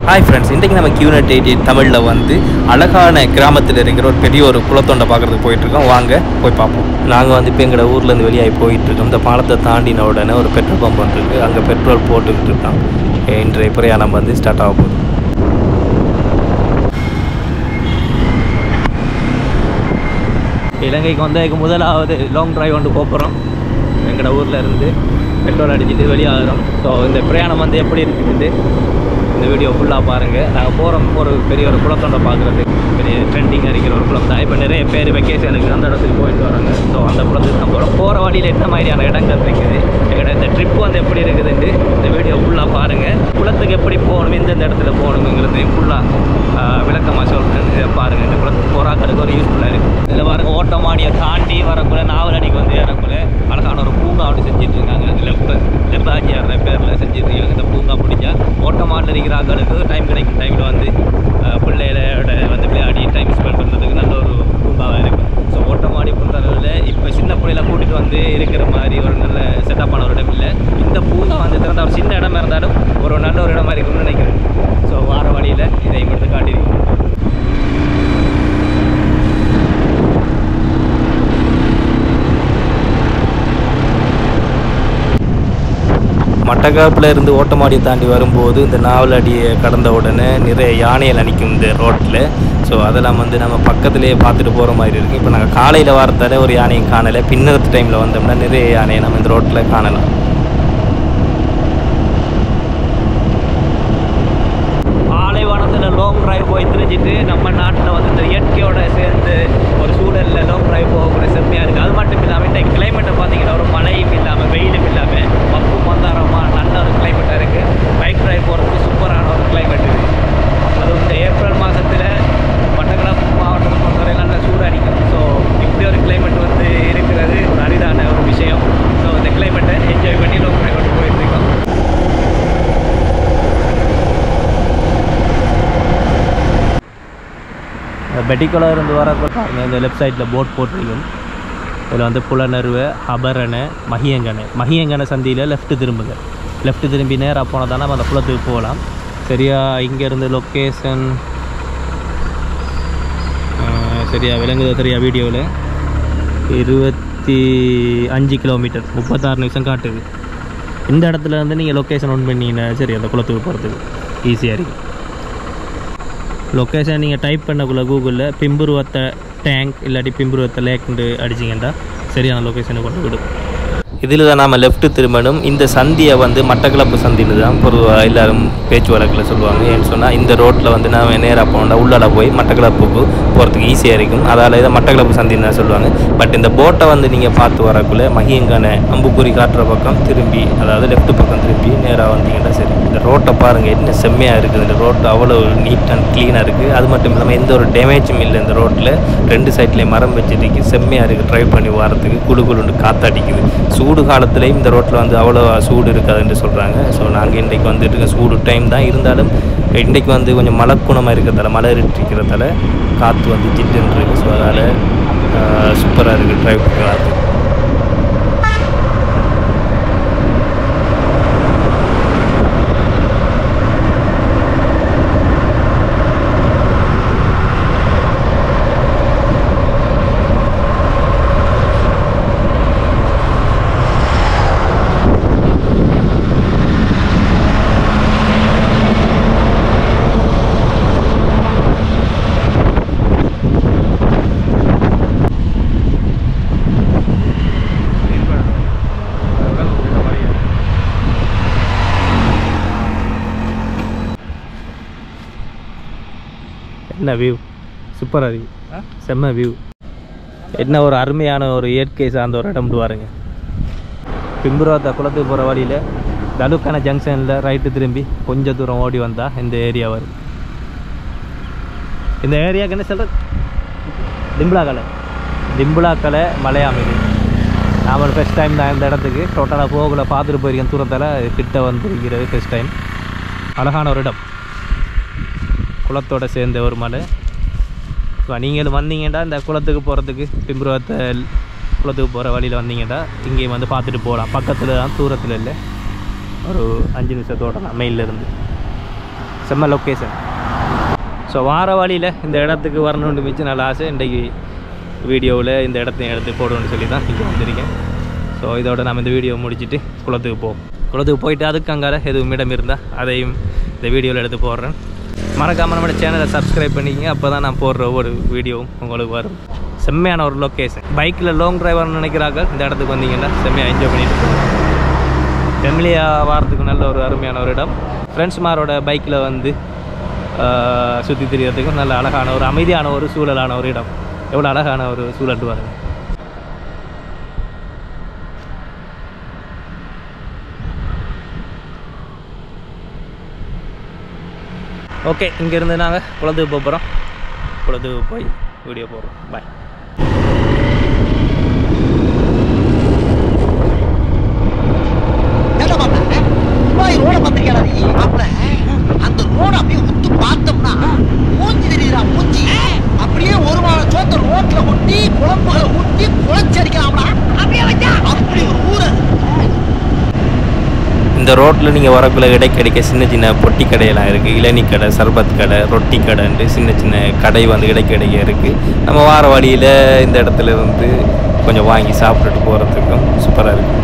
Hi friends இன்றைக்கி நம்ம கியூனட் eighty தமிழில் வந்து அழகான கிராமத்தில் இருக்கிற ஒரு பெரிய ஒரு குளத்தொண்டை பார்க்குறதுக்கு போயிட்டுருக்கோம் வாங்க போய் பார்ப்போம் நாங்கள் வந்து இப்போ எங்களோட ஊர்லேருந்து வெளியாகி போயிட்டுருக்கோம் இந்த பாலத்தை தாண்டின உடனே ஒரு பெட்ரோல் பம்ப் வந்துருக்கு அங்கே பெட்ரோல் போட்டுக்கிட்டு இருக்கோம் இன்றைய பிரயாணம் வந்து ஸ்டார்ட் ஆக போகுது இலங்கைக்கு வந்ததுக்கு முதலாவது லாங் டிரைவ் வந்து போகிறோம் எங்களோட ஊரில் இருந்து பெட்ரோல் அடிச்சுட்டு வெளியாகிறோம் ஸோ இந்த பிரயாணம் வந்து எப்படி இருக்குது இந்த வீடியோ ஃபுல்லாக பாருங்கள் நாங்கள் போகிறோம் ஒரு பெரிய ஒரு குளத்தொண்டை பார்க்குறது பெரிய ட்ரெண்டிங் இருக்கிற ஒரு குளம் தான் இப்போ நிறைய பேர் வெக்கேஷனுக்கு அந்த இடத்துக்கு போயிட்டு வராங்க ஸோ அந்த குளத்துக்கு தான் போகிறோம் போகிற வழியில் என்ன மாதிரியான இடங்கள் இருக்குது எங்களோட இந்த ட்ரிப் வந்து எப்படி இருக்குதுன்ட்டு இந்த வீடியோ ஃபுல்லாக பாருங்கள் குளத்துக்கு எப்படி போகணும் எந்தெந்த இடத்துல போகணுங்கிறது ஃபுல்லாக விளக்கமாக சொல்கிறேன் இதை பாருங்கள் இந்த குளத்துக்கு போகிறாக்களுக்கு ஒரு யூஸ்ஃபுல்லாக இருக்குது இதில் பாருங்கள் ஓட்டமாடியை தாண்டி வரக்குள்ள நாவலடிக்கு வந்து இறக்குள்ள அழகான ஒரு பூங்கா அப்படி செஞ்சுட்டு இருக்காங்க லெஃப்ட் லெஃப்டாஜியார் பேரில் செஞ்சுட்டு இருக்காங்க இந்த பூங்கா பிடிச்சா ஓட்டமாடில் இருக்கிற ஆட்களுக்கு டைம் கிடைக்கும் டைமில் வந்து அஹ், பிள்ளைகளோட வந்து விளையாடி டைம் ஸ்பெண்ட் பண்ணுறதுக்கு நல்ல ஒரு பூங்காவாக இருக்கும் ஸோ ஓட்டமாடி பொறுத்தளவில் இப்போ சின்ன பிள்ளைல கூட்டிகிட்டு வந்து இருக்கிற மாதிரி ஒரு நல்ல செட்டப்பான ஒரு இடம் இல்லை இந்த பூங்கா வந்து திறந்த ஒரு சின்ன இடமா இருந்தாலும் ஒரு நல்ல ஒரு இடமா இருக்கும்னு நினைக்கிறேன் ஸோ வார வழியில் இதை மட்டும் காட்டியிருக்கோம் மட்டக்காப்பில் இருந்து ஓட்டமாடியை தாண்டி வரும்போது இந்த நாவலடியை கடந்த உடனே நிறைய யானைகள் அணிக்கும் இந்த ரோட்டில் ஸோ அதெல்லாம் வந்து நம்ம பக்கத்துலேயே பார்த்துட்டு போகிற மாதிரி இருக்குது இப்போ நாங்கள் காலையில் வரத்தால ஒரு யானையும் காணலை பின்னரத்து டைமில் வந்தோம்னா நிறைய யானையை நம்ம இந்த ரோட்டில் காணலாம் பாலைவனத்தில் லாங் டிரைவ் போய் திரிஞ்சிட்டு நம்ம நாட்டில் வந்து இந்த இயற்கையோட சேர்ந்து ஒரு சூழலில் லாங் டிரைவ் போகக்கூடிய செம்மையாக இருக்குது அது மட்டும் இல்லாமல் இந்த கிளைமேட்டை பார்த்தீங்கன்னா ஒரு மழையும் இல்லாமல் வெயிலும் இல்லாமல் மப்பு மந்தாரமாக நல்ல ஒரு கிளைமேட்டாக இருக்குது பைக் டிரைவ் போகிறதுக்கு சூப்பரான ஒரு கிளைமேட் இது அதுவும் இந்த ஏப்ரல் மாதத்தில் மட்டக்களப்பு மாவட்டத்தை பொறுத்தவரை நல்ல சூடு அடிக்கும் ஸோ இப்படி ஒரு கிளைமேட் வந்து இருக்கிறது ஒரு அரிதான ஒரு விஷயம் ஸோ இந்த கிளைமேட்டை என்ஜாய் பண்ணி லாங் டிரைவ் வந்து போயிட்டு இருக்கோம் பெட்டிக்குளம் இருந்து வர பாருங்க இந்த லெஃப்ட் சைடில் போட் போட்டிருக்கும் இதில் வந்து புலனருவு அபரணை மகியங்கனை மகியங்கனை சந்தியில் லெஃப்ட் திரும்புங்க லெஃப்ட் திரும்பி நேராக போனால் தானே நம்ம அந்த குளத்துக்கு போகலாம் சரியா இங்கேருந்து லொக்கேஷன் சரியா விளங்குதோ சரியா வீடியோவில் இருபத்தி அஞ்சு கிலோமீட்டர் முப்பத்தாறு நிமிஷம் காட்டுது இந்த இடத்துல இருந்து நீங்கள் லொக்கேஷன் ஒன் பண்ணீங்கன்னா சரி அந்த குளத்துக்கு போகிறதுக்கு ஈஸியாக இருக்குது லொக்கேஷன் நீங்கள் டைப் பண்ணக்குள்ள கூகுளில் பிம்புருவத்தை டேங்க் இல்லாட்டி பிம்புருவத்தை லேக்னு அடிச்சிங்கன்னா சரியான லொக்கேஷனை கொண்டு விடும் இதில் தான் நாம் லெஃப்ட் திரும்பணும் இந்த சந்தியை வந்து மட்டக்களப்பு சந்தின்னு தான் பொதுவாக எல்லாரும் பேச்சு வழக்கில் சொல்லுவாங்க ஏன்னு சொன்னால் இந்த ரோட்டில் வந்து நாம் நேராக போனோம்னா உள்ளால போய் மட்டக்களப்புக்கு போகிறதுக்கு ஈஸியாக இருக்கும் அதால் இதை மட்டக்களப்பு சந்தின்னு தான் சொல்லுவாங்க பட் இந்த போட்டை வந்து நீங்கள் பார்த்து வரக்குள்ள மகியங்கான அம்புக்குறி காட்டுற பக்கம் திரும்பி அதாவது லெஃப்ட் பக்கம் திரும்பி நேராக வந்தீங்கன்னா சரி இந்த ரோட்டை பாருங்கள் என்ன செம்மையாக இருக்குது இந்த ரோட்டு அவ்வளோ நீட் அண்ட் க்ளீனாக இருக்குது அது மட்டும் இல்லாமல் எந்த ஒரு டேமேஜும் இல்லை இந்த ரோட்டில் ரெண்டு சைட்லேயும் மரம் வச்சுட்டு செம்மையாக இருக்குது ட்ரைவ் பண்ணி வரத்துக்கு குளு குளுண்டு காத்தடிக்குது சூடு காலத்துலேயும் இந்த ரோட்டில் வந்து அவ்வளோ சூடு இருக்காதுன்னு சொல்கிறாங்க ஸோ நாங்கள் இன்றைக்கு வந்துட்டு இருக்க சூடு டைம் தான் இருந்தாலும் இன்றைக்கு வந்து கொஞ்சம் மழக்குணமாக இருக்கிறதால மழை இருக்கிறதால காற்று வந்து ஜிட்டுன்னு இருக்குது ஸோ அதனால் சூப்பராக இருக்குது ட்ரைவ் பண்ணுறது என்ன வியூ சூப்பராக இருக்கு செம்ம வியூ என்ன ஒரு அருமையான ஒரு இயற்கை சார்ந்த ஒரு இடம் பாருங்க பிம்புராத்த குளத்துக்கு போகிற வழியில் தலுக்கான ஜங்ஷனில் ரைட்டு திரும்பி கொஞ்சம் தூரம் ஓடி வந்தால் இந்த ஏரியா வரும் இந்த ஏரியாவுக்கு என்ன சொல்கிறது திம்புலாக்கலை திம்புலாக்கலை மலையாம் இது நாம் ஃபஸ்ட் டைம் தான் இந்த இடத்துக்கு டோட்டலாக போகல பார்த்துட்டு போயிருக்கேன் தூரத்தில் கிட்ட வந்துருக்கிறது ஃபஸ்ட் டைம் அழகான ஒரு இடம் குளத்தோட சேர்ந்த ஒரு மலை இப்போ நீங்களும் வந்தீங்கன்னா இந்த குளத்துக்கு போகிறதுக்கு பிம்புருவத்தை குளத்துக்கு போகிற வழியில் வந்தீங்கன்னா இங்கேயும் வந்து பார்த்துட்டு போகலாம் பக்கத்தில் தான் தூரத்தில் இல்லை ஒரு அஞ்சு நிமிஷத்தோட தான் மெயிலில் இருந்து செம்ம லொக்கேஷன் ஸோ வார வழியில் இந்த இடத்துக்கு வரணும்னு மிச்சம் நல்ல ஆசை இன்றைக்கு வீடியோவில் இந்த இடத்தையும் எடுத்து போடணும்னு சொல்லி தான் இங்கே வந்திருக்கேன் ஸோ இதோட நம்ம இந்த வீடியோ முடிச்சுட்டு குளத்துக்கு போவோம் குளத்துக்கு போயிட்டு அதுக்கு அங்கால எதுவும் இடம் இருந்தால் அதையும் இந்த வீடியோவில் எடுத்து போடுறேன் மறக்காமல் நம்ம சேனலை சப்ஸ்கிரைப் பண்ணிக்கங்க அப்போ தான் நான் போடுற ஒவ்வொரு வீடியோவும் உங்களுக்கு வரும் செம்மையான ஒரு லொக்கேஷன் பைக்கில் லாங் டிரைவர்னு நினைக்கிறாங்க இந்த இடத்துக்கு வந்தீங்கன்னா செம்மையாக என்ஜாய் பண்ணிட்டு போகலாம் ஃபெமிலியாக வாரத்துக்கு நல்ல ஒரு அருமையான ஒரு இடம் ஃப்ரெண்ட்ஸ்மாரோட பைக்கில் வந்து சுற்றி திரியறதுக்கும் நல்ல அழகான ஒரு அமைதியான ஒரு சூழலான ஒரு இடம் எவ்வளோ அழகான ஒரு சூழல் பாருங்க ஓகே இங்கேருந்து நாங்கள் குளத்துக்கு போக போகிறோம் குளத்துக்கு போய் வீடியோ போடுறோம் பாய் ஏண்டா மாப்ள, துபாய் ரோட பார்த்திருக்கியாடா நீ? மாப்ள, அந்த ரோட அப்படியே உத்து பார்த்தோம்னா, மூஞ்சி தெரியுதுடா, மூஞ்சி. அப்படியே ஒரு வாரம் சோத்த ரோட்ல ஒட்டி குழம்புகளை ஊத்தி குழச்சி அடிக்கலாம்டா அப்படி ஒரு ஊர் அது. இந்த ரோட்டில் நீங்கள் வரக்குள்ள இடைக்கடிக்க சின்ன சின்ன பொட்டி கடையெல்லாம் இருக்குது இளநீ கடை சர்பத் கடை ரொட்டி கடைன்ட்டு சின்ன சின்ன கடை வந்து இடைக்கடிக்க இருக்குது நம்ம வார வழியில் இந்த இடத்துல இருந்து கொஞ்சம் வாங்கி சாப்பிட்டுட்டு போகிறதுக்கும் சூப்பராக இருக்குது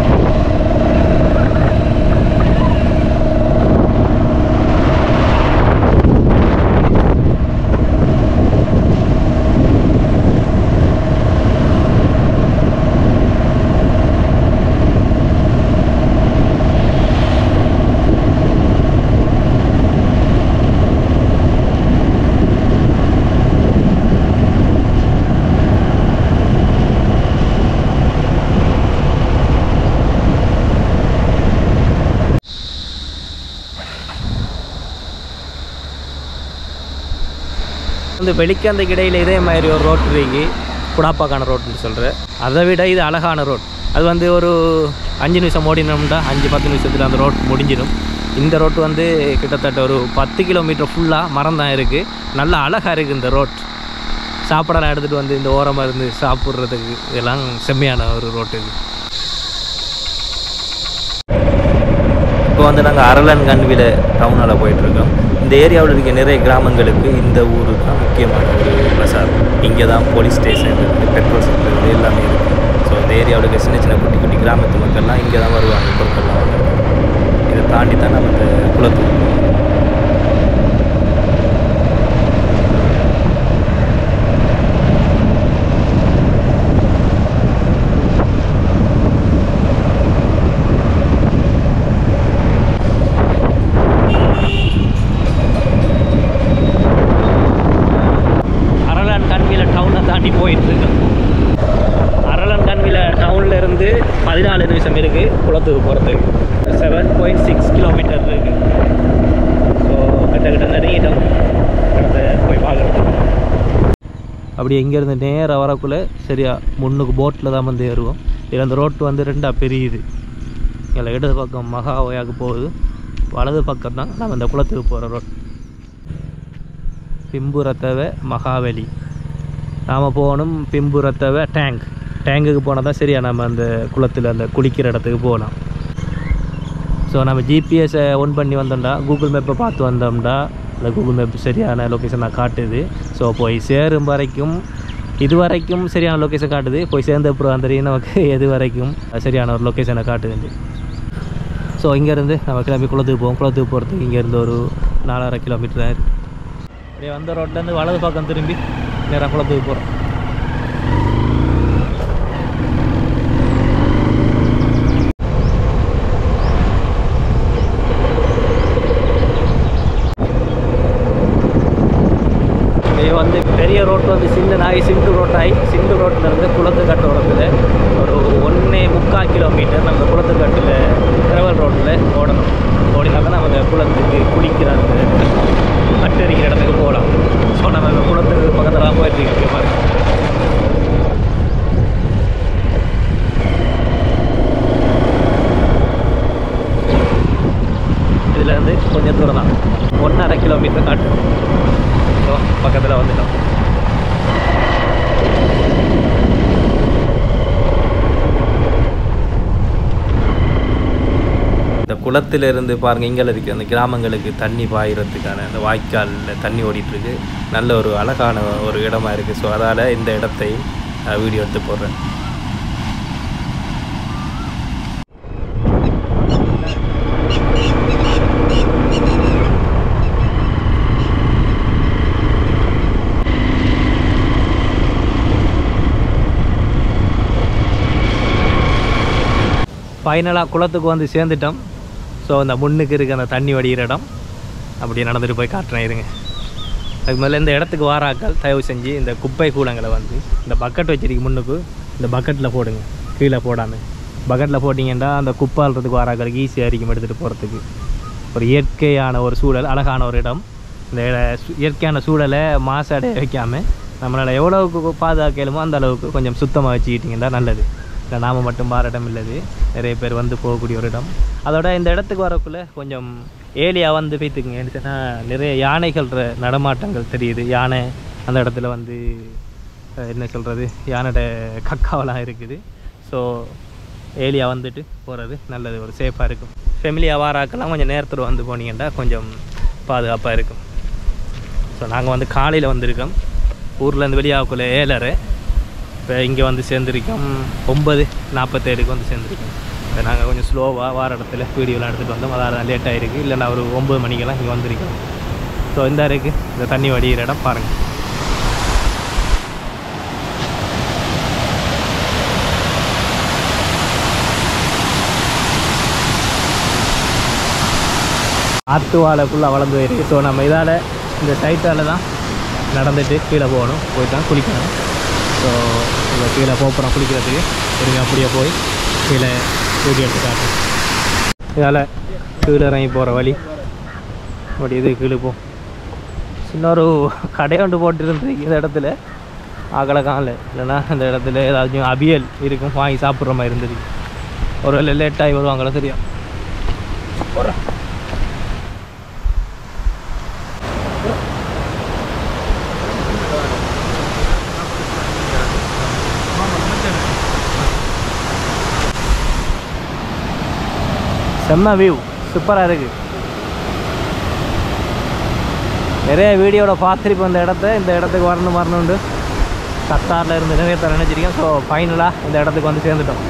வந்து வெளிக்காந்தைக்கு இடையில் இதே மாதிரி ஒரு ரோட் இருக்கு குடாப்பாக்கான ரோட்டுன்னு சொல்கிறேன் அதை விட இது அழகான ரோட் அது வந்து ஒரு அஞ்சு நிமிஷம் ஓடினோம்னா அஞ்சு பத்து நிமிஷத்தில் அந்த ரோட் முடிஞ்சிடும் இந்த ரோட் வந்து கிட்டத்தட்ட ஒரு பத்து கிலோமீட்டர் ஃபுல்லாக மரம் தான் இருக்குது நல்ல அழகாக இருக்குது இந்த ரோட் சாப்பிடலாம் எடுத்துகிட்டு வந்து இந்த ஓரமாக இருந்து சாப்பிட்றதுக்கு இதெல்லாம் செம்மையான ஒரு ரோட்டு இது இப்போ வந்து நாங்கள் அரளன் கண்வில டவுனால் போயிட்டுருக்கோம் இந்த ஏரியாவில் இருக்க நிறைய கிராமங்களுக்கு இந்த ஊர் தான் முக்கியமான ஒரு பசார் இங்கே தான் போலீஸ் ஸ்டேஷன் இருக்குது பெட்ரோல் சென்டர் இருக்குது எல்லாமே இருக்குது ஸோ இந்த ஏரியாவில் இருக்க சின்ன சின்ன குட்டி குட்டி கிராமத்து மக்கள்லாம் இங்கே தான் வருவாங்க பொருட்கள்லாம் வாங்க இதை தாண்டி தான் நம்ம இந்த குளத்துக்கு போகணும். அரளன் கண்வில டவுனை தாண்டி போயிட்டு இருக்கோம் அரளன் கண்வில டவுன்ல இருந்து பதினாலு நிமிஷம் இருக்கு குளத்துக்கு போகிறதுக்கு செவன் பாயிண்ட் சிக்ஸ் கிலோமீட்டர் இருக்கு ஸோ கிட்ட கிட்ட நெருங்கிட்டோம் இடத்த போய் பார்க்குறோம் அப்படி இங்கேருந்து நேராக வரக்குள்ளே சரியா முன்னுக்கு போட்டில் தான் வந்து ஏறுவோம் இதில் அந்த ரோட்டு வந்து ரெண்டாக பிரியுது இதில் இடது பக்கம் மகாவையாக்கு போகுது வலது பக்கம் தான் நம்ம இந்த குளத்துக்கு போகிற ரோட் பிம்புரத்தவ மகாவலி நாம் போகணும் பிம்புரத்தவ டேங்க் டேங்குக்கு போனால் தான் சரியா நம்ம அந்த குளத்தில் அந்த குளிக்கிற இடத்துக்கு போகலாம் ஸோ நம்ம ஜிபிஎஸை ஒன் பண்ணி வந்தோம்டா கூகுள் மேப்பை பார்த்து வந்தோம்டா அந்த கூகுள் மேப் சரியான லொக்கேஷன் நான் காட்டுது ஸோ போய் சேரும் வரைக்கும் இது வரைக்கும் சரியான லொக்கேஷன் காட்டுது போய் சேர்ந்த அப்புறம் தெரியும் நமக்கு எது வரைக்கும் சரியான ஒரு லொக்கேஷனை காட்டுது ஸோ இங்கேருந்து நம்ம கிளம்பி குளத்துக்கு போவோம் குளத்துக்கு போகிறதுக்கு இங்கேருந்து ஒரு நாலாயிரம் கிலோமீட்டர் ஆயிருக்கு அப்படியே வந்த ரோட்லேருந்து வலது பக்கம் திரும்பி நேராக குளத்துக்கு போகிறோம் இது வந்து பெரிய ரோட் வந்து சின்னனாகி சிண்டு ரோட்டாகி சிண்டு ரோட்டிலேருந்து குளத்துக்கட்டு வரதுல ஒரு ஒன்றே முக்கால் கிலோமீட்டர் நம்ம குளத்துக்கட்டில் ட்ராவல் ரோட்டில் ஓடணும் ஓடினா தான் நம்ம அந்த குளத்துக்கு குளிக்கிற அந்த அட்டரிக்கிற இடத்துக்கு போகலாம் ஸோ நம்ம இந்த குளத்துக்கு பக்கத்தில் போயிட்டு இருக்கோம் பாருங்க இதுலேருந்து கொஞ்சம் தூரம் தான் ஒன்றரை கிலோமீட்டர் காட்டும் ஸோ பக்கத்தில் வந்துட்டோம் இந்த குளத்திலிருந்து பாருங்க இங்கே இருக்கு அந்த கிராமங்களுக்கு தண்ணி பாயிறதுக்கான அந்த வாய்க்காலில் தண்ணி ஓடிட்டு இருக்கு நல்ல ஒரு அழகான ஒரு இடமா இருக்குது ஸோ அதால் இந்த இடத்தையும் வீடியோ எடுத்து போடுறேன் ஃபைனலாக குளத்துக்கு வந்து சேர்ந்துட்டோம் ஸோ அந்த முன்னுக்கு இருக்க அந்த தண்ணி வடிகிற இடம் அப்படியே நடந்துட்டு போய் காட்டுறேன் இருங்க அதுக்கு முதல்ல இந்த இடத்துக்கு வாராக்கள் தயவு செஞ்சு இந்த குப்பை கூடங்களை வந்து இந்த பக்கெட் வச்சிருக்க முன்னுக்கு இந்த பக்கெட்டில் போடுங்க கீழே போடாமல் பக்கெட்டில் போட்டிங்கன்னா அந்த குப்பை அள்ளுறதுக்கு வாராக்களுக்கு ஈஸியாக இருக்கும் எடுத்துகிட்டு போகிறதுக்கு ஒரு இயற்கையான ஒரு சூழல் அழகான ஒரு இடம் இந்த இட- சு- இயற்கையான சூழலை மாசடைய வைக்காமல் நம்மளால் எவ்வளவுக்கு பாதுகாக்கலுமோ அந்த அளவுக்கு கொஞ்சம் சுத்தமாக வச்சுக்கிட்டிங்கன்னா நல்லது இல்லை நாம் மட்டும் பார இடம் இல்லது நிறைய பேர் வந்து போகக்கூடிய ஒரு இடம் அதோட இந்த இடத்துக்கு வரக்குள்ளே கொஞ்சம் ஏலியா வந்து பேத்துக்குங்க ஏன்னா நிறைய யானைகள் நடமாட்டங்கள் தெரியுது யானை அந்த இடத்துல வந்து அஹ், என்ன சொல்கிறது யானோட கக்காவெல்லாம் இருக்குது ஸோ ஏலியா வந்துட்டு போகிறது நல்லது ஒரு சேஃபாக இருக்கும் ஃபெமிலியாக வாராக்கெல்லாம் கொஞ்சம் நேரத்தில் வந்து போனீங்கன்னா கொஞ்சம் பாதுகாப்பாக இருக்கும் ஸோ நாங்கள் வந்து காலையில் வந்திருக்கோம் ஊர்லேருந்து வெளியாகக்குள்ள ஏழரை இப்போ இங்கே வந்து சேர்ந்துருக்கோம் ஒம்பது நாற்பத்தேழுக்கு வந்து சேர்ந்துருக்கோம் இப்போ நாங்கள் கொஞ்சம் ஸ்லோவாக வார இடத்துல வீடியோலாம் எடுத்துகிட்டு வந்தோம் அதாவது லேட் ஆகிருக்கு இல்லைன்னா ஒரு ஒம்பது மணிக்கெல்லாம் இங்கே வந்திருக்கோம் ஸோ இந்த இருக்குது இந்த தண்ணி வடிகிற இடம் பாருங்கள் ஆத்து வாழை ஃபுல்லாக வளர்ந்து போயிருக்கு ஸோ நம்ம இதால் இந்த டைட்டால் தான் நடந்துட்டு கீழே போகணும் போய் தான் குளிக்கணும் ஸோ இந்த கீழே போகிறோம் குளிக்கிறதுக்கு இருங்க அப்படியே போய் கீழே வீடியோ எடுத்து காட்டுறேன் இதால் கீழே இறங்கி போகிற வழி அப்படி இது கீழே போ சின்ன ஒரு கடை ஒன்று போட்டுருந்து இந்த இடத்துல ஆக்களை காணல இல்லைன்னா இந்த இடத்துல ஏதாச்சும் அவியல் இருக்கும் வாங்கி சாப்பிட்ற மாதிரி இருந்தது ஒரு வேளை லேட்டாகி வருவாங்களோ தெரியும் போகிறேன் செம்ம வியூ சூப்பராக இருக்குது நிறைய வீடியோட பார்த்துருப்போம் இந்த இடத்த இந்த இடத்துக்கு வரணும் வரணுண்டு கத்தாரில் இருந்து நிறைய தர நினச்சிருக்கேன் ஸோ ஃபைனலாக இந்த இடத்துக்கு வந்து சேர்ந்துட்டோம்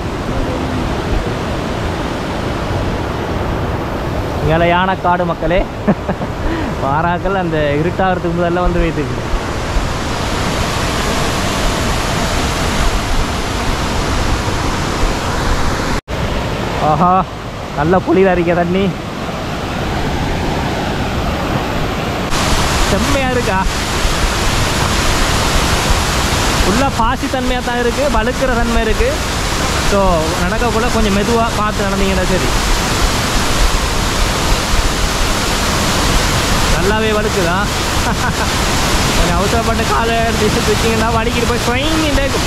இங்கே யானைக்காடு மக்களே வாராக்கள் அந்த இருட்டாகிறதுக்கு முதல்ல வந்து வைத்துக்கு ஆஹா நல்ல புளியில் அரிக்க தண்ணி செம்மையா இருக்கா ஃபுல்லாக பாசி தன்மையாக தான் இருக்குது வழுக்கிற தன்மை இருக்குது ஸோ நடக்கக்குள்ள கொஞ்சம் மெதுவாக பார்த்து நடந்தீங்கன்னா சரி நல்லாவே வழுக்குதா கொஞ்சம் அவசரப்பட்டு காலை எடுத்து வச்சிங்கன்னா வலிக்கிட்டு போய் ஸ்வைங் இருக்கும்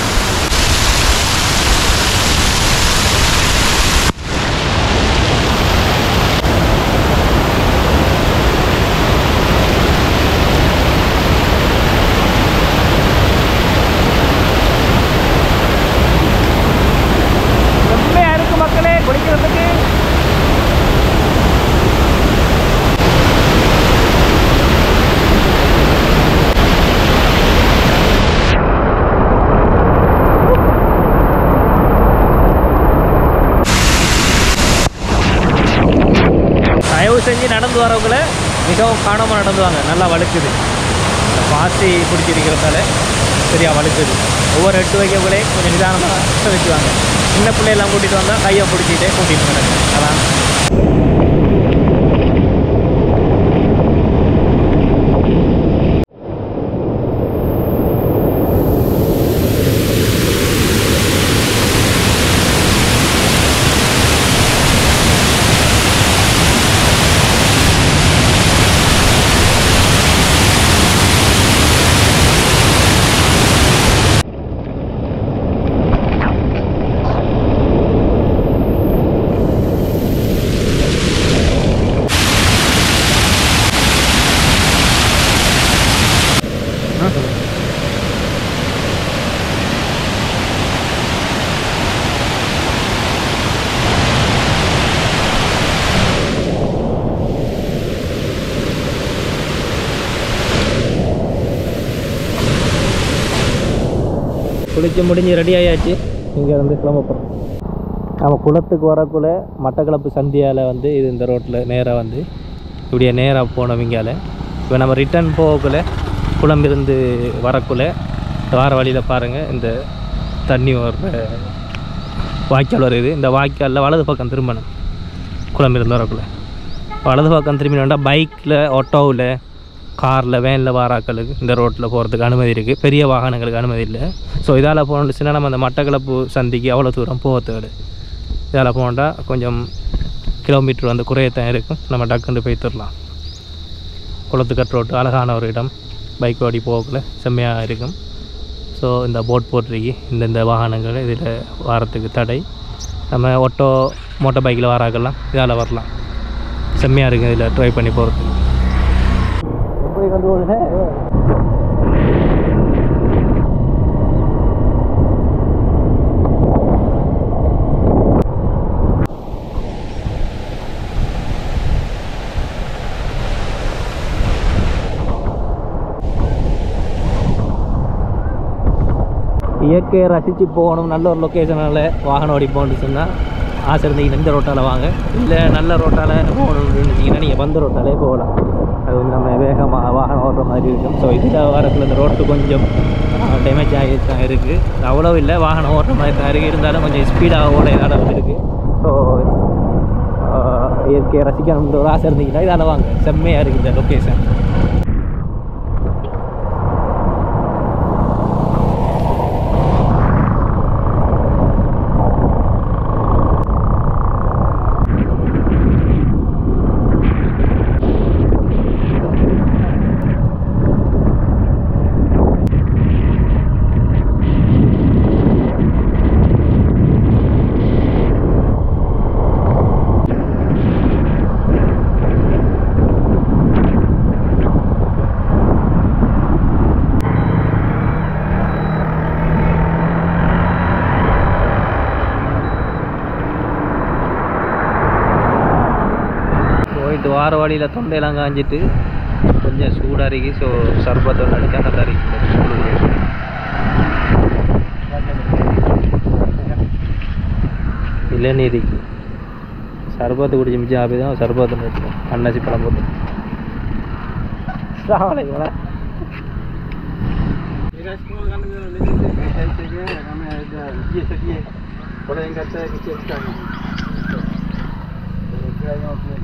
செம்மையா இருக்கு மக்களே குளிக்கிறதுக்கு தயவு செஞ்சு நடந்து வரவங்கள மிகவும் காணாமல் நடந்து வாங்க நல்லா வழுக்குது இந்த பாசி பிடிச்சிருக்கிறதால சரியா வழுக்குது ஒவ்வொரு எட்டு வைக்கக்குள்ளே கொஞ்சம் நிதானமாக வச்சுவாங்க சின்ன பிள்ளையெல்லாம் கூட்டிகிட்டு வந்தால் கையை பிடிச்சிட்டே கூட்டிகிட்டு நடக்கு அதான் குளிச்சு முடிஞ்சு ரெடி ஆயாச்சு இங்கே வந்து கிளம்ப போகிறோம் நம்ம குளத்துக்கு வரக்குள்ள மட்டக்களப்பு சந்தியால் வந்து இது இந்த ரோட்டில் நேராக வந்து இப்படியே நேராக போனோம் இங்கால இப்போ நம்ம ரிட்டர்ன் போகக்குள்ள குளம் இருந்து வரக்குள்ள வார வழியில் பாருங்கள் இந்த தண்ணி வர்ற வாய்க்கால் வருது இந்த வாய்க்காலில் வலது பக்கம் திரும்பணும் குளம் இருந்து வரக்குள்ள வலது பக்கம் திரும்பினோம்னா பைக்கில் ஆட்டோவில் காரில் வேனில் வாராக்களுக்கு இந்த ரோட்டில் போகிறதுக்கு அனுமதி இருக்குது பெரிய வாகனங்களுக்கு அனுமதி இல்லை ஸோ இதால் போணுச்சுன்னா நம்ம அந்த மட்டக்களப்பு சந்திக்கு அவ்வளோ தூரம் போக தேவை இதால் போனோம்னா கொஞ்சம் கிலோமீட்டர் வந்து குறையத்தான் இருக்கும் நம்ம டக்குன்னு போய் தரலாம் குளத்துக்கட்டு ரோட்டு அழகான ஒரு இடம் பைக் ஓடி போகக்குள்ள செம்மையாக இருக்கும் ஸோ இந்த போட் போட்டிருக்கு இந்த இந்த வாகனங்கள் இதில் வாரத்துக்கு தடை நம்ம ஆட்டோ மோட்டார் பைக்கில் வராக்கலாம் இதால் வரலாம் செம்மையாக இருக்குது இதில் ட்ரை பண்ணி போகிறதுக்கு எப்படி கொண்டு போகுது இயற்கையை ரசித்து போகணும் நல்ல ஒரு லொக்கேஷனில் வாகனம் ஓடி போகணுன்னு சொன்னால் ஆசை இருந்தீங்கன்னா இந்த ரோட்டால் வாங்க இல்லை நல்ல ரோட்டால் போகணும்னு இருந்துச்சிங்கன்னா நீங்கள் வந்த ரோட்டாலே போகலாம் அது வந்து நம்ம வேகமாக வாகனம் ஓடுற மாதிரி இருக்கும் ஸோ இதில் வரக்குள்ள இந்த ரோட்டு கொஞ்சம் டேமேஜ் ஆகி தான் இருக்குது அவ்வளோ இல்லை வாகனம் ஓடுற மாதிரி தான் இருக்குது இருந்தாலும் கொஞ்சம் ஸ்பீடாக ஓட இதால் வந்துருக்கு ஸோ இயற்கையை ரசிக்கணுன்ற ஒரு ஆசை இருந்தீங்கன்னா இதால் வாங்க செம்மையாக இருக்குது இந்த லொக்கேஷன் போயிட்டு வார வழியில் தொண்டையெல்லாம் காஞ்சிட்டு கொஞ்சம் சூடாக இருக்கு ஸோ சர்பத்தை ஒன்று அடித்தா நல்லா இருக்கு இளநீரிக்கு சர்பத்து குடிச்சு மிச்சம் ஆபி தான் சர்பத்து நிறுத்தும் அன்னாசி பழம் போட்டு சாவலைங்களா Boleh yang kata kecil sekarang. Kira-kira